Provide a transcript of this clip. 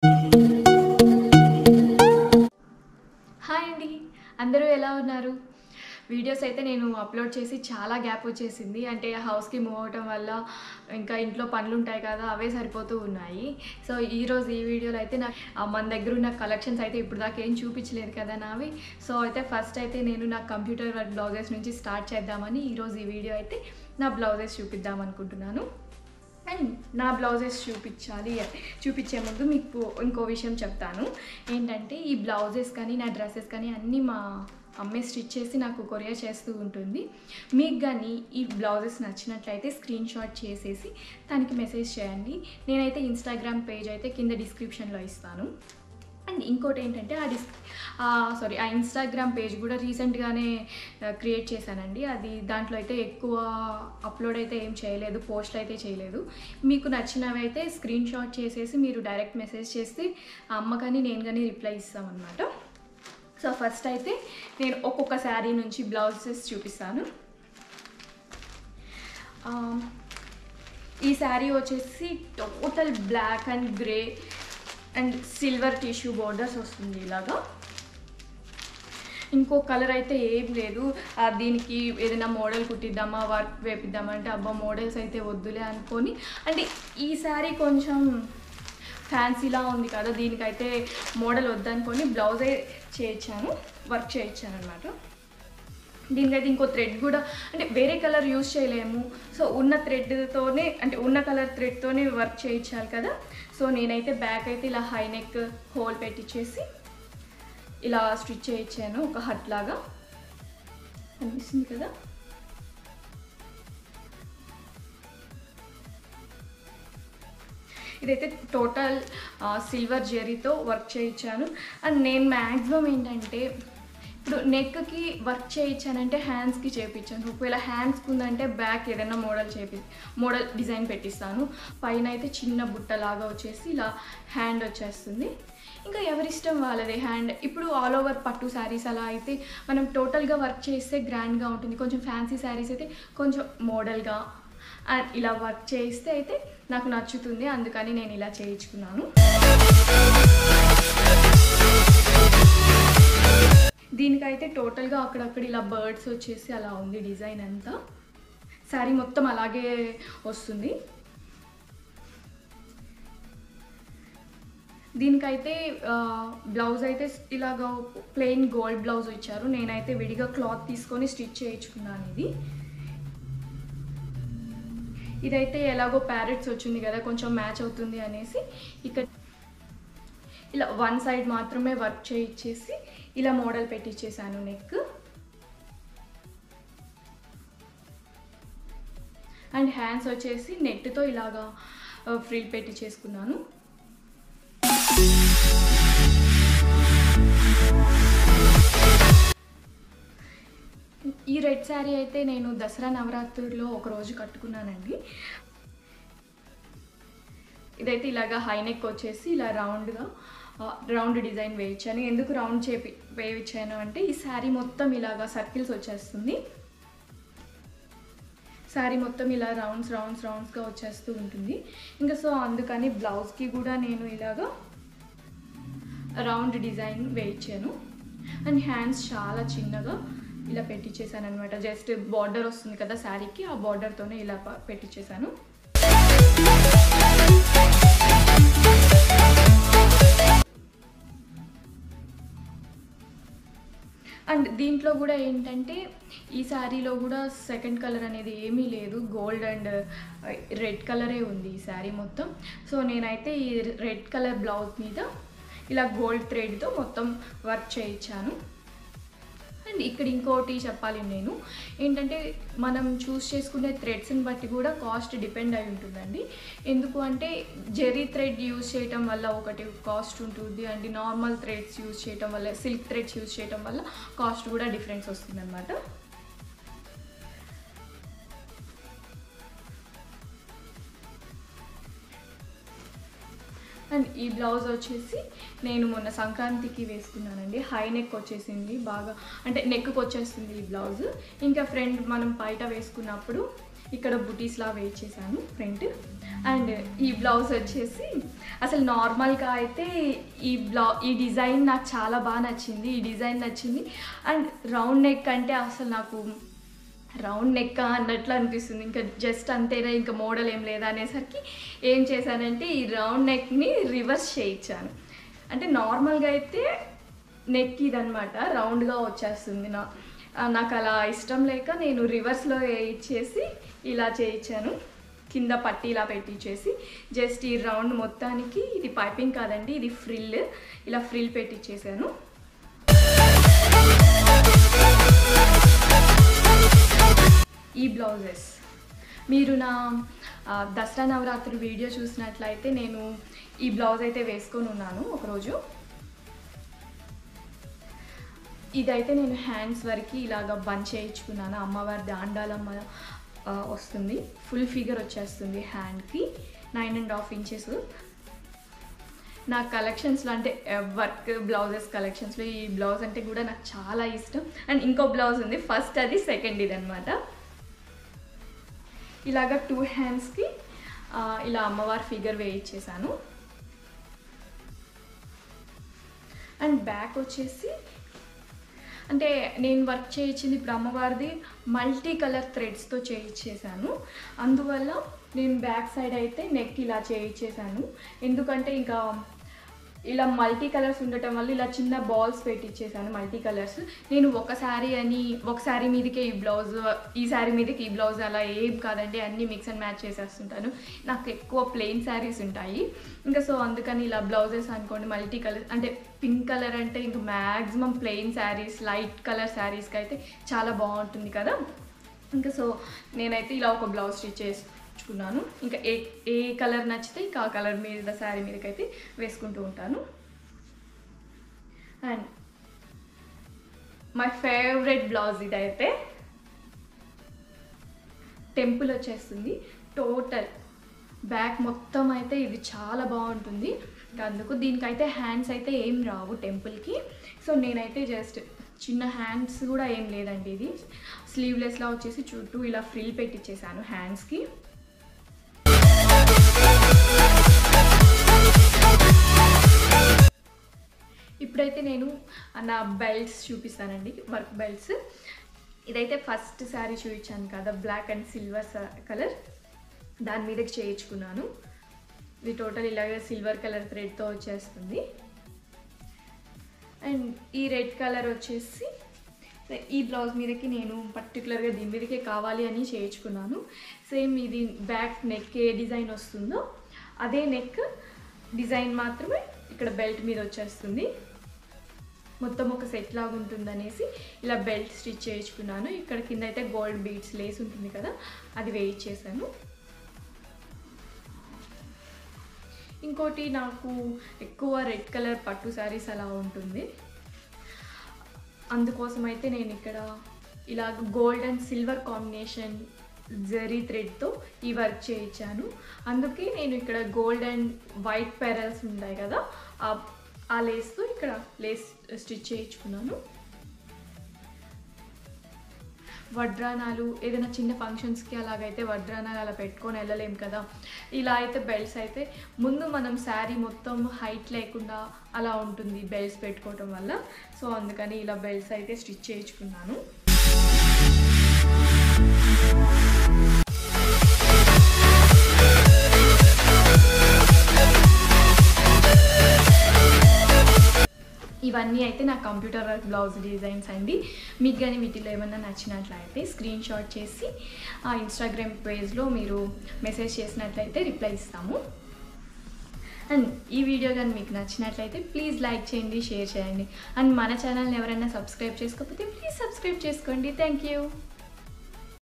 hi అండి అందరూ ఎలా ఉన్నారు వీడియోస్ అయితే నేను అప్లోడ్ చేసి చాలా గ్యాప్ వచ్చేసింది అంటే హౌస్కి మూవ్ అవటం వల్ల ఇంకా ఇంట్లో పనులు ఉంటాయి కదా అవే సరిపోతూ ఉన్నాయి సో ఈరోజు ఈ వీడియోలో అయితే నాకు ఆ మన దగ్గర ఉన్న కలెక్షన్స్ అయితే ఇప్పుడు దాకా ఏం చూపించలేదు కదా నావి సో అయితే ఫస్ట్ అయితే నేను నా కంప్యూటర్ వర్క్ బ్లౌజెస్ నుంచి స్టార్ట్ చేద్దామని ఈరోజు ఈ వీడియో అయితే నా బ్లౌజెస్ చూపిద్దాం అనుకుంటున్నాను అండ్ నా బ్లౌజెస్ చూపించాలి చూపించే ముందు మీకు ఇంకో విషయం చెప్తాను ఏంటంటే ఈ బ్లౌజెస్ కానీ నా డ్రెస్సెస్ కానీ అన్నీ మా అమ్మే స్టిచ్ చేసి నాకు కొరియర్ చేస్తూ ఉంటుంది మీకు కానీ ఈ బ్లౌజెస్ నచ్చినట్లయితే స్క్రీన్ షాట్ చేసేసి దానికి మెసేజ్ చేయండి నేనైతే ఇన్స్టాగ్రామ్ పేజ్ అయితే కింద డిస్క్రిప్షన్లో ఇస్తాను అండ్ ఇంకోటి ఏంటంటే ఆ డిస్ సారీ ఆ ఇన్స్టాగ్రామ్ పేజ్ కూడా రీసెంట్గానే క్రియేట్ చేశానండి అది దాంట్లో అయితే ఎక్కువ అప్లోడ్ అయితే ఏం చేయలేదు పోస్ట్ అయితే చేయలేదు మీకు నచ్చినవి అయితే స్క్రీన్ షాట్ చేసేసి మీరు డైరెక్ట్ మెసేజ్ చేస్తే ఆ అమ్మ కానీ నేను కానీ రిప్లై ఇస్తామన్నమాట సో ఫస్ట్ అయితే నేను ఒక్కొక్క శారీ నుంచి బ్లౌజెస్ చూపిస్తాను ఆ, ఈ శారీ వచ్చేసి total black and grey and silver tissue borders వస్తుంది ఇలాగా ఇంకో కలర్ అయితే ఏం లేదు ఆ, దీనికి ఏదైనా మోడల్ కుట్టిద్దామా వర్క్ వేపిద్దామా అంటే అబ్బా మోడల్స్ అయితే వద్దులే అనుకొని అంటే ఈ శారీ కొంచెం ఫ్యాన్సీలా ఉంది కదా దీనికైతే మోడల్ వద్దనుకొని బ్లౌజే చేయించాను వర్క్ చేయించాను అనమాట దీనికైతే ఇంకో థ్రెడ్ కూడా అంటే వేరే కలర్ యూస్ చేయలేము సో ఉన్న థ్రెడ్తోనే అంటే ఉన్న కలర్ థ్రెడ్తోనే వర్క్ చేయించాలి కదా సో నేనైతే బ్యాక్ అయితే ఇలా హై నెక్ హోల్ పెట్టించేసి ఇలా స్టిచ్ చేయించాను ఒక హట్ లాగా అనిపిస్తుంది కదా ఇదైతే టోటల్ సిల్వర్ జెరీతో వర్క్ చేయించాను అండ్ నేను మ్యాక్సిమం ఏంటంటే ఇప్పుడు నెక్కి వర్క్ చేయించానంటే హ్యాండ్స్కి చేయించాను ఒకవేళ హ్యాండ్స్కి ఉందంటే బ్యాక్ ఏదైనా మోడల్ చేపి మోడల్ డిజైన్ పెట్టిస్తాను పైన అయితే చిన్న బుట్టలాగా వచ్చేసి ఇలా హ్యాండ్ వచ్చేస్తుంది ఇంకా ఎవరిష్టం వాళ్ళదే హ్యాండ్ ఇప్పుడు ఆల్ ఓవర్ పట్టు శారీస్ అలా అయితే మనం టోటల్గా వర్క్ చేస్తే గ్రాండ్గా ఉంటుంది కొంచెం ఫ్యాన్సీ శారీస్ అయితే కొంచెం మోడల్గా అండ్ ఇలా వర్క్ చేయిస్తే అయితే నాకు నచ్చుతుంది అందుకని నేను ఇలా చేయించుకున్నాను దీనికైతే టోటల్గా అక్కడక్కడ ఇలా బర్డ్స్ వచ్చేసి అలా ఉంది డిజైన్ అంతా శారీ మొత్తం అలాగే వస్తుంది దీనికైతే ఆ, బ్లౌజ్ అయితే ఇలాగ ప్లెయిన్ గోల్డ్ బ్లౌజ్ ఇచ్చారు నేనైతే విడిగా క్లాత్ తీసుకొని స్టిచ్ చేయించుకున్నాను ఇది ఇదైతే ఎలాగో ప్యారెట్స్ వచ్చింది కదా కొంచెం మ్యాచ్ అవుతుంది అనేసి ఇక్కడ ఇలా వన్ సైడ్ మాత్రమే వర్క్ చేయించేసి ఇలా మోడల్ పెట్టించేసాను నెక్ అండ్ హ్యాండ్స్ వచ్చేసి నెట్తో ఇలాగా ఫ్రిల్ పెట్టి చేసుకున్నాను ఈ రెడ్ శారీ అయితే నేను దసరా నవరాత్రుల్లో ఒక రోజు కట్టుకున్నానండి ఇదైతే ఇలాగా హై నెక్ వచ్చేసి ఇలా రౌండ్గా రౌండ్ డిజైన్ వేయించాను ఎందుకు రౌండ్ చేపి వేయించాను అంటే ఈ శారీ మొత్తం ఇలాగా సర్కిల్స్ వచ్చేస్తుంది శారీ మొత్తం ఇలా రౌండ్స్ రౌండ్స్ రౌండ్స్గా వచ్చేస్తూ ఉంటుంది ఇంకా సో అందుకని బ్లౌజ్కి కూడా నేను ఇలాగా రౌండ్ డిజైన్ వేయించాను అండ్ హ్యాండ్స్ చాలా చిన్నగా ఇలా పెట్టించేసాను అనమాట జస్ట్ బార్డర్ వస్తుంది కదా శారీకి ఆ బార్డర్తోనే ఇలా ప- పెట్టించేసాను అండ్ దీంట్లో కూడా ఏంటంటే ఈ శారీలో కూడా సెకండ్ కలర్ అనేది ఏమీ లేదు గోల్డ్ అండ్ రెడ్ కలరే ఉంది ఈ శారీ మొత్తం సో నేనైతే ఈ రెడ్ కలర్ బ్లౌజ్ మీద ఇలా గోల్డ్ థ్రెడ్తో మొత్తం వర్క్ చేయించాను అండ్ ఇక్కడ ఇంకోటి చెప్పాలి నేను ఏంటంటే మనం చూస్ చేసుకునే థ్రెడ్స్ని బట్టి కూడా కాస్ట్ డిపెండ్ అయి ఉంటుందండి ఎందుకు అంటే జెరీ థ్రెడ్ యూజ్ చేయటం వల్ల ఒకటి కాస్ట్ ఉంటుంది అండ్ నార్మల్ థ్రెడ్స్ యూజ్ చేయటం వల్ల సిల్క్ థ్రెడ్స్ యూజ్ చేయటం వల్ల కాస్ట్ కూడా డిఫరెన్స్ వస్తుంది అనమాట అండ్ ఈ బ్లౌజ్ వచ్చేసి నేను మొన్న సంక్రాంతికి వేసుకున్నానండి హై నెక్ వచ్చేసింది బాగా అంటే నెక్కి వచ్చేస్తుంది ఈ బ్లౌజ్ ఇంకా ఫ్రంట్ మనం బయట వేసుకున్నప్పుడు ఇక్కడ బుటీస్లా వెయిట్ చేశాను ఫ్రంట్ అండ్ ఈ బ్లౌజ్ వచ్చేసి అసలు నార్మల్గా అయితే ఈ బ్లౌ ఈ డిజైన్ నాకు చాలా బాగా నచ్చింది ఈ డిజైన్ నచ్చింది అండ్ రౌండ్ నెక్ అంటే అసలు నాకు రౌండ్ నెక్ అన్నట్లు అనిపిస్తుంది ఇంకా జస్ట్ అంతేనా ఇంకా మోడల్ ఏం లేదా అనేసరికి ఏం చేశానంటే ఈ రౌండ్ నెక్ని రివర్స్ చేయించాను అంటే నార్మల్గా అయితే నెక్ ఇదనమాట రౌండ్గా వచ్చేస్తుంది నా ఆ, నాకు అలా ఇష్టం లేక నేను రివర్స్లో ఇచ్చేసి ఇలా చేయించాను కింద పట్టి ఇలా పెట్టించేసి జస్ట్ ఈ రౌండ్ మొత్తానికి ఇది పైపింగ్ కాదండి ఇది ఫ్రిల్ ఇలా ఫ్రిల్ పెట్టించేసాను ఈ బ్లౌజెస్ మీరు నా ఆ, దసరా నవరాత్రి వీడియో చూసినట్లయితే నేను ఈ బ్లౌజ్ అయితే వేసుకొని ఉన్నాను ఒకరోజు ఇదైతే నేను హ్యాండ్స్ వరకు ఇలాగ బంచ్ చేయించుకున్నాను అమ్మవారి దాండాలమ్మ ఆ, వస్తుంది ఫుల్ ఫిగర్ వచ్చేస్తుంది హ్యాండ్కి నైన్ అండ్ హాఫ్ ఇంచెస్ నా కలెక్షన్స్లో అంటే వర్క్ బ్లౌజెస్ కలెక్షన్స్లో ఈ బ్లౌజ్ అంటే కూడా నాకు చాలా ఇష్టం అండ్ ఇంకో బ్లౌజ్ ఉంది ఫస్ట్ అది సెకండ్ ఇది అనమాట ఇలాగ టూ హ్యాండ్స్కి ఇలా అమ్మవారి ఫిగర్ వేయించేసాను అండ్ బ్యాక్ వచ్చేసి అంటే నేను వర్క్ చేయించింది ఇప్పుడు అమ్మవారిది మల్టీ కలర్ థ్రెడ్స్తో చేయించేసాను అందువల్ల నేను బ్యాక్ సైడ్ అయితే నెక్ ఇలా చేయించేసాను ఎందుకంటే ఇంకా ఇలా మల్టీ కలర్స్ ఉండటం వల్ల ఇలా చిన్న బాల్స్ పెట్టించేసాను మల్టీ కలర్స్ నేను ఒక శారీ అని ఒక శారీ మీదకే ఈ బ్లౌజ్ ఈ శారీ మీదకి ఈ బ్లౌజ్ అలా ఏం కాదండి అన్నీ మిక్స్ అండ్ మ్యాచ్ చేసేస్తుంటాను నాకు ఎక్కువ ప్లెయిన్ శారీస్ ఉంటాయి ఇంకా సో అందుకని ఇలా బ్లౌజెస్ అనుకోండి మల్టీ కలర్ అంటే పింక్ కలర్ అంటే ఇంకా maximum plain saris light colour శారీస్కి అయితే చాలా బాగుంటుంది కదా ఇంకా సో నేనైతే ఇలా ఒక బ్లౌజ్ స్టిచ్ చేసుకున్నాను ఇంకా ఏ ఏ కలర్ నచ్చితే ఇంకా ఆ కలర్ మీద శారీ మీదకైతే వేసుకుంటూ ఉంటాను అండ్ మై ఫేవరెట్ బ్లౌజ్ ఇదైతే టెంపుల్ వచ్చేస్తుంది టోటల్ బ్యాక్ మొత్తం అయితే ఇది చాలా బాగుంటుంది ఇంకా అందుకు దీనికైతే హ్యాండ్స్ అయితే ఏం రావు టెంపుల్కి సో నేనైతే జస్ట్ చిన్న హ్యాండ్స్ కూడా ఏం లేదండి ఇది స్లీవ్లెస్లా వచ్చేసి చుట్టూ ఇలా ఫ్రిల్ పెట్టించేసాను హ్యాండ్స్కి ఇప్పుడైతే నేను నా బెల్ట్స్ చూపిస్తానండి వర్క్ బెల్ట్స్ ఇదైతే ఫస్ట్ శారీ చూపించాను కదా బ్లాక్ అండ్ సిల్వర్ కలర్ దాని మీదకి చేయించుకున్నాను ఇది టోటల్ ఇలాగే సిల్వర్ కలర్ థ్రెడ్తో వచ్చేస్తుంది అండ్ ఈ రెడ్ కలర్ వచ్చేసి ఈ బ్లౌజ్ మీదకి నేను పర్టికులర్గా దీని మీదకే కావాలి అని చేయించుకున్నాను సేమ్ ఇది బ్యాక్ నెక్ ఏ డిజైన్ వస్తుందో అదే నెక్ డిజైన్ మాత్రమే ఇక్కడ బెల్ట్ మీద వచ్చేస్తుంది మొత్తం ఒక సెట్ లాగా ఉంటుందనేసి ఇలా బెల్ట్ స్టిచ్ చేయించుకున్నాను ఇక్కడ కింద అయితే గోల్డ్ బీడ్స్ లేస్ ఉంటుంది కదా అది వేయించేసాను ఇంకోటి నాకు ఎక్కువ రెడ్ కలర్ పట్టు శారీస్ అలా ఉంటుంది అందుకోసం అయితే నేను ఇక్కడ ఇలా gold and silver combination zari థ్రెడ్తో ఈ వర్క్ చేయించాను అందుకే నేను ఇక్కడ గోల్డ్ అండ్ వైట్ పెరల్స్ ఉంటాయి కదా ఆ ఆ లేస్తో ఇక్కడ లేస్ స్టిచ్ చేయించుకున్నాను వడ్రానాలు ఏదైనా చిన్న ఫంక్షన్స్కి అలాగైతే వడ్రానాలు అలా పెట్టుకొని వెళ్ళలేం కదా ఇలా అయితే బెల్ట్స్ అయితే ముందు మనం శారీ మొత్తం హైట్ లేకుండా అలా ఉంటుంది బెల్ట్స్ పెట్టుకోవటం వల్ల సో అందుకని ఇలా బెల్ట్స్ అయితే స్టిచ్ చేయించుకున్నాను ఇవన్నీ అయితే నా కంప్యూటర్ వర్క్ బ్లౌజ్ డిజైన్స్ అండి మీకు కానీ వీటిలో ఏమన్నా నచ్చినట్లయితే స్క్రీన్ షాట్ చేసి ఆ ఇన్స్టాగ్రామ్ పేజ్లో మీరు మెసేజ్ చేసినట్లయితే రిప్లై ఇస్తాము అండ్ ఈ వీడియో కానీ మీకు నచ్చినట్లయితే ప్లీజ్ లైక్ చేయండి షేర్ చేయండి అండ్ మన ఛానల్ని ఎవరైనా సబ్స్క్రైబ్ చేసుకోకపోతే ప్లీజ్ సబ్స్క్రైబ్ చేసుకోండి థ్యాంక్ యూ